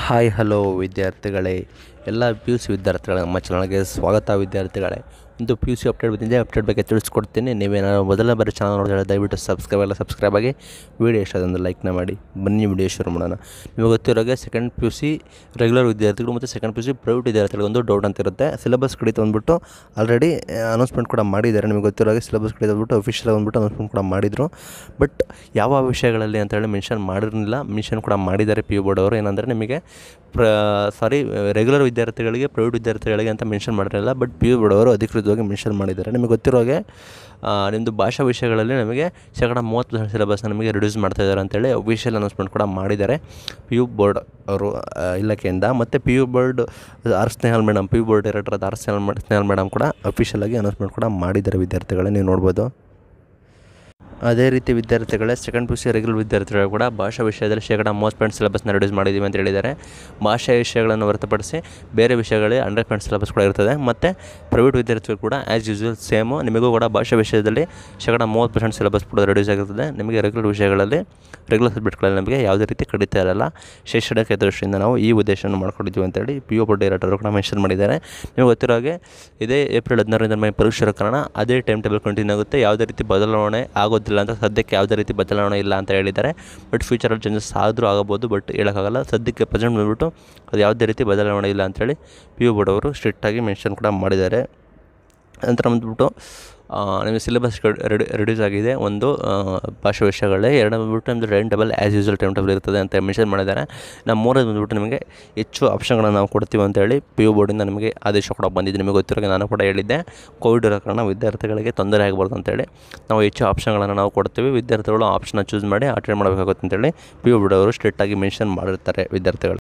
hi hello ವಿದ್ಯಾರ್ಥಿಗಳೇ ಎಲ್ಲ P U C ವಿದ್ಯಾರ್ಥಿಗಳ ನಮ್ಮ ಚಾನಲ್ಗೆ ಸ್ವಾಗತ ವಿದ್ಯಾರ್ಥಿಗಳೇ ಒಂದು ಪಿ ಯು ಸಿ ಅಪ್ಡೇಟ್ ಬಂದಿದೆ ಅಪ್ಡೇಟ್ ಬಗ್ಗೆ ತಿಳಿಸ್ಕೊಡ್ತೀನಿ ನೀವೇನಾದ್ರು ಮೊದಲ ಬಾರಿ ಚಾನಲ್ ನೋಡಿದ್ರೆ ದಯವಿಟ್ಟು ಸಬ್ಸ್ಕ್ರೈಬ್ ಎಲ್ಲ ಸಬ್ಸ್ಕ್ರೈಬ್ ಆಗಿ ವೀಡಿಯೋ ಇಷ್ಟ ಅದೊಂದು ಲೈಕ್ನ ಮಾಡಿ ಬನ್ನಿ ವಿಡಿಯೋ ಶುರು ಮಾಡೋಣ ನಿಮಗೆ ಗೊತ್ತಿರೋಗೆ second P U C regular ವಿದ್ಯಾರ್ಥಿಗಳು ಮತ್ತು second P U C private ವಿದ್ಯಾರ್ಥಿಗಳು ಒಂದು ಡೌಟ್ ಅಂತ ಇರುತ್ತೆ ಸಿಲೆಬಸ್ ಕಡಿತ ಬಂದ್ಬಿಟ್ಟು ಆಲ್ರೆಡಿ ಅನೌನ್ಸ್ಮೆಂಟ್ ಕೂಡ ಮಾಡಿದ್ದಾರೆ ನಿಮಗೆ ಗೊತ್ತಿರೋಗೆ ಸಿಲೆಬಸ್ ಕಡಿತ ಬಂದ್ಬಿಟ್ಟು ಅಫಿಷಿಯಲ್ ಬಂದ್ಬಿಟ್ಟು ಅನೌನ್ಸ್ಮೆಂಟ್ ಕೂಡ ಮಾಡಿದರು ಬಟ್ ಯಾವ ವಿಷಯಗಳಲ್ಲಿ ಅಂತ ಹೇಳಿ ಮೆನ್ಷನ್ ಮಾಡಿರಲಿಲ್ಲ ಮೆನ್ಷನ್ ಕೂಡ ಮಾಡಿದ್ದಾರೆ ಪಿ ಯು ಬೋರ್ಡ್ ಅವರು ಏನಂದರೆ ನಿಮಗೆ ಪ್ರ ಸಾರಿ ರೆಗ್ಯುಲರ್ ವಿದ್ಯಾರ್ಥಿಗಳಿಗೆ ಪ್ರೈವೇಟ್ ವಿದ್ಯಾರ್ಥಿಗಳಿಗೆ ಅಂತ ಮೆನ್ಷನ್ ಮಾಡಿರಲಿಲ್ಲ ಬಟ್ ಪಿ ಯು ಬೋರ್ಡ್ ಅವರು ಅಧಿಕೃತವಾಗಿ ಮೆನ್ಷನ್ ಮಾಡಿದ್ದಾರೆ ನಿಮಗೆ ಗೊತ್ತಿರೋ ಹಾಗೆ ಆ, ನಿಮ್ಮದು ಭಾಷಾ ವಿಷಯಗಳಲ್ಲಿ ನಮಗೆ ಶೇಕಡ ಮೂವತ್ತು ಪರ್ಸೆಂಟ್ ಸಿಲೆಬಸ್ನ ನಮಗೆ ರಿಡ್ಯೂಸ್ ಮಾಡ್ತಾ ಇದ್ದಾರೆ ಅಂತೇಳಿ ಅಫಿಷಿಯಲ್ ಅನೌನ್ಸ್ಮೆಂಟ್ ಕೂಡ ಮಾಡಿದ್ದಾರೆ ಪಿ ಯು ಬೋರ್ಡ್ ಅವರು ಆ, ಇಲಾಖೆಯಿಂದ ಮತ್ತು P U board R Snehal madam P U board director ಆದ ಆರ್ ಸ್ನೇಹಲ್ ಮೇಡ್ ಸ್ನೇಹಲ್ ಮೇಡಮ್ ಕೂಡ ಅಫಿಷಿಯಲ್ ಆಗಿ ಅನೌನ್ಸ್ಮೆಂಟ್ ಕೂಡ ಮಾಡಿದ್ದಾರೆ ವಿದ್ಯಾರ್ಥಿಗಳೇ ನೀವು ನೋಡ್ಬೋದು ಅದೇ ರೀತಿ ವಿದ್ಯಾರ್ಥಿಗಳೇ second P U C regular ವಿದ್ಯಾರ್ಥಿಗಳು ಕೂಡ ಭಾಷಾ ವಿಷಯದಲ್ಲಿ ಶೇಕಡ ಮೂವತ್ತು ಪಾಯಿಂಟ್ ಸಿಲೆಬಸ್ನ ರಿಡ್ಯೂಸ್ ಮಾಡಿದ್ದೀವಿ ಅಂತ ಹೇಳಿದ್ದಾರೆ ಭಾಷಾ ವಿಷಯಗಳನ್ನು ಹೊರತುಪಡಿಸಿ ಬೇರೆ ವಿಷಯಗಳಲ್ಲಿ ಹಂಡ್ರೆಡ್ ಪಾಯಿಂಟ್ ಸಿಲೆಬಸ್ ಕೂಡ ಇರ್ತದೆ ಮತ್ತು ಪ್ರೈವೇಟ್ ವಿದ್ಯಾರ್ಥಿಗಳು ಕೂಡ ಆ್ಯಸ್ ಯೂಸ್ವಲ್ ಸೇಮು ನಿಮಗೂ ಕೂಡ ಭಾಷಾ ವಿಷಯದಲ್ಲಿ ಶೇಕಡ ಮೂವತ್ತು ಪರ್ಸೆಂಟ್ ಸಿಲೆಬಸ್ ಕೂಡ ರಿಡ್ಯೂಸ್ ಆಗಿರ್ತದೆ ನಿಮಗೆ ರೆಗ್ಯುಲರ್ ವಿಷಯಗಳಲ್ಲಿ ರೆಗ್ಯುಲರ್ ಸಬ್ಜೆಕ್ಟ್ಗಳಲ್ಲಿ ನಮಗೆ ಯಾವುದೇ ರೀತಿ ಕಡಿತ ಇರಲ್ಲ ಶೈಕ್ಷಣಿಕ ದೃಷ್ಟಿಯಿಂದ ನಾವು ಈ ಉದ್ದೇಶವನ್ನು ಮಾಡ್ಕೊಂಡಿದ್ದೀವಿ ಅಂತೇಳಿ ಪಿ ಯು ಬೋರ್ಡ್ ಡೈರೆಕ್ಟರ್ ಕೂಡ ಮೆನ್ಷನ್ ಮಾಡಿದ್ದಾರೆ ನಿಮಗೆ ಗೊತ್ತಿರೋ ಹಾಗೆ ಇದೇ ಏಪ್ರಿಲ್ ಹದಿನಾರರಿಂದ ಮೇ ಪರೀಕ್ಷೆ ಇರೋ ಕಾರಣ ಅದೇ ಟೈಮ್ ಟೇಬಲ್ ಕಂಟಿನ್ಯೂ ಆಗುತ್ತೆ ಯಾವುದೇ ರೀತಿ ಬದಲಾವಣೆ ಆಗೋದಿಲ್ಲ ಅಂತ ಸದ್ಯಕ್ಕೆ ಯಾವುದೇ ರೀತಿ ಬದಲಾವಣೆ ಇಲ್ಲ ಅಂತ ಹೇಳಿದ್ದಾರೆ ಬಟ್ ಫ್ಯೂಚರಲ್ಲಿ ಚೇಂಜಸ್ ಆದರೂ ಆಗಬಹುದು ಬಟ್ ಹೇಳೋಕ್ಕಾಗಲ್ಲ ಸದ್ಯಕ್ಕೆ ಪ್ರೆಸೆಂಟ್ ಬಂದ್ಬಿಟ್ಟು ಅದು ಯಾವುದೇ ರೀತಿ ಬದಲಾವಣೆ ಇಲ್ಲ ಅಂತೇಳಿ ಪಿ ಯು ಬೋರ್ಡ್ ಅವರು ಸ್ಟ್ರಿಕ್ಟಾಗಿ ಮೆನ್ಷನ್ ಕೂಡ ಮಾಡಿದ್ದಾರೆ ನಂತರ ಬಂದ್ಬಿಟ್ಟು ಆ, ನಿಮಗೆ ಸಿಲೆಬಸ್ ರೆಡಿ ರೆಡ್ಯೂಸ್ ಆಗಿದೆ ಒಂದು ಆ, ಭಾಷಾ ವಿಷಯಗಳೇ ಎರಡು ಬಂದ್ಬಿಟ್ಟು ನಿಮ್ಮದು time table as usual time table ಇರ್ತದೆ ಅಂತ ಮೆನ್ಷನ್ ಮಾಡಿದ್ದಾರೆ ನಮ್ಮ ಮೂರನೇದು ಬಂದ್ಬಿಟ್ಟು ನಿಮಗೆ ಹೆಚ್ಚು ಆಪ್ಷನ್ಗಳನ್ನು ನಾವು ಕೊಡ್ತೀವಿ ಅಂತೇಳಿ ಪಿ ಯು ಬೋರ್ಡಿಂದ ನಿಮಗೆ ಆದೇಶ ಕೂಡ ಬಂದಿದೆ ನಿಮಗೆ ಗೊತ್ತಿರೋಗೆ ನಾನು ಕೂಡ ಹೇಳಿದ್ದೆ ಕೋವಿಡ್ ಇರೋ ಕಾರಣ ವಿದ್ಯಾರ್ಥಿಗಳಿಗೆ ತೊಂದರೆ ಆಗಬಾರ್ದು ಅಂತೇಳಿ ನಾವು ಹೆಚ್ಚು ಆಪ್ಷನ್ಗಳನ್ನು ನಾವು ಕೊಡ್ತೀವಿ ವಿದ್ಯಾರ್ಥಿಗಳು ಆಪ್ಷನ್ನ ಚೂಸ್ ಮಾಡಿ ಅಟೆಂಡ್ ಮಾಡಬೇಕಾಗುತ್ತೆ ಅಂತೇಳಿ ಪಿ ಯು ಬೋರ್ಡ್ ಅವರು ಸ್ಟ್ರಿಕ್ಟಾಗಿ ಮೆನ್ಷನ್ ಮಾಡಿರ್ತಾರೆ ವಿದ್ಯಾರ್ಥಿಗಳು